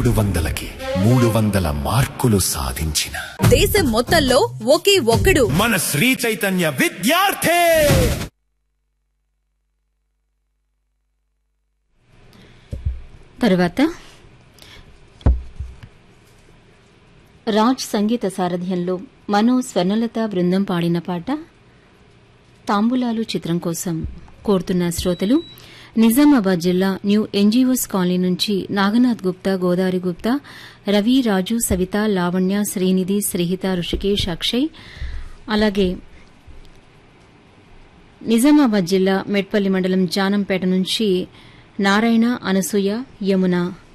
మూడు వందలకి మూడు వందల మార్కులు సాధించిన దేశం మొత్తంలో ఒకే ఒక్కడు మన శ్రీ చైతన్య విద్యార్థి తరువాత రాజ్ సంగీత సారథ్యంలో మనో స్వర్ణలత బృందం పాడిన పాట తాంబూలాలు చిత్రం కోసం కోరుతున్న శ్రోతలు నిజామాబాద్ జిల్లా న్యూ ఎన్జీఓస్ కాలనీ నుంచి నాగనాథ్ గుప్తా గోదావరి గుప్తా రవి రాజు సవిత లావణ్య శ్రీనిధి శ్రీహిత ఋషికేష్ అక్షయ్ అలాగే నిజామాబాద్ జిల్లా మెట్పల్లి మండలం జానంపేట నుంచి నారాయణ అనసూయ యమున